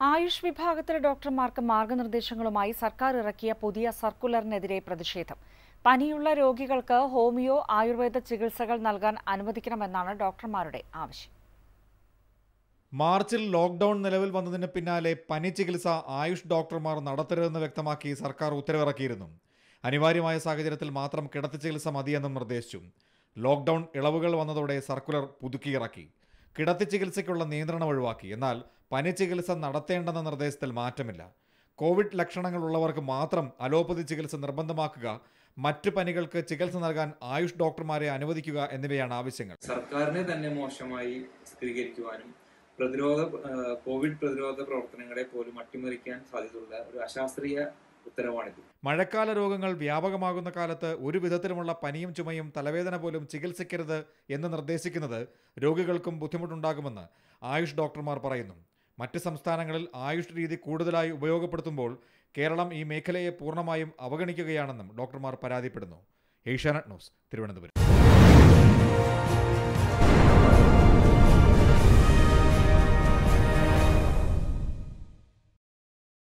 ആയുഷ് വിഭാഗത്തിലെ ഡോക്ടർമാർക്ക് മാർഗനിർദ്ദേശങ്ങളുമായി സർക്കാർ ഇറക്കിയ പുതിയ സർക്കുലറിനെതിരെ പ്രതിഷേധം പനിയുള്ള രോഗികൾക്ക് ഹോമിയോ ആയുർവേദ ചികിത്സകൾ നൽകാൻ അനുവദിക്കണമെന്നാണ് ഡോക്ടർമാരുടെ ആവശ്യം മാർച്ചിൽ ലോക്ക്ഡൌൺ നിലവിൽ വന്നതിന് പിന്നാലെ പനി ചികിത്സ ആയുഷ് ഡോക്ടർമാർ നടത്തരുതെന്ന് വ്യക്തമാക്കി സർക്കാർ ഉത്തരവിറക്കിയിരുന്നു അനിവാര്യമായ സാഹചര്യത്തിൽ മാത്രം കിടത്തി ചികിത്സ മതിയെന്നും നിർദ്ദേശിച്ചു ലോക്ക്ഡൌൺ ഇളവുകൾ വന്നതോടെ സർക്കുലർ പുതുക്കിയിറക്കി കിടത്തി ചികിത്സയ്ക്കുള്ള നിയന്ത്രണം ഒഴിവാക്കി എന്നാൽ പനി ചികിത്സ നടത്തേണ്ടെന്ന നിർദ്ദേശത്തിൽ മാറ്റമില്ല കോവിഡ് ലക്ഷണങ്ങൾ ഉള്ളവർക്ക് മാത്രം അലോപ്പതി ചികിത്സ നിർബന്ധമാക്കുക മറ്റ് പനികൾക്ക് ചികിത്സ നൽകാൻ ആയുഷ് ഡോക്ടർമാരെ അനുവദിക്കുക എന്നിവയാണ് ആവശ്യങ്ങൾ സർക്കാരിനെ തന്നെ മോശമായി ചിത്രീകരിക്കുവാനും പ്രതിരോധ ആ, കോവിഡ് പ്രതിരോധ പ്രവർത്തനങ്ങളെ പോലും അട്ടിമറിക്കാൻ സാധ്യതയുള്ള ഒരു അശാസ്ത്രീയ ഉത്തരവാണിത് മഴക്കാല രോഗങ്ങൾ വ്യാപകമാകുന്ന കാലത്ത് ഒരു വിധത്തിലുമുള്ള പനിയും ചുമയും തലവേദന പോലും ചികിത്സിക്കരുത് എന്ന് നിർദ്ദേശിക്കുന്നത് രോഗികൾക്കും ബുദ്ധിമുട്ടുണ്ടാകുമെന്ന് ആയുഷ് ഡോക്ടർമാർ പറയുന്നു മറ്റ് സംസ്ഥാനങ്ങളിൽ ആയുഷ് രീതി കൂടുതലായി ഉപയോഗപ്പെടുത്തുമ്പോൾ കേരളം ഈ മേഖലയെ പൂർണ്ണമായും അവഗണിക്കുകയാണെന്നും ഡോക്ടർമാർ പരാതിപ്പെടുന്നു ഏഷ്യാനെറ്റ് ന്യൂസ് തിരുവനന്തപുരം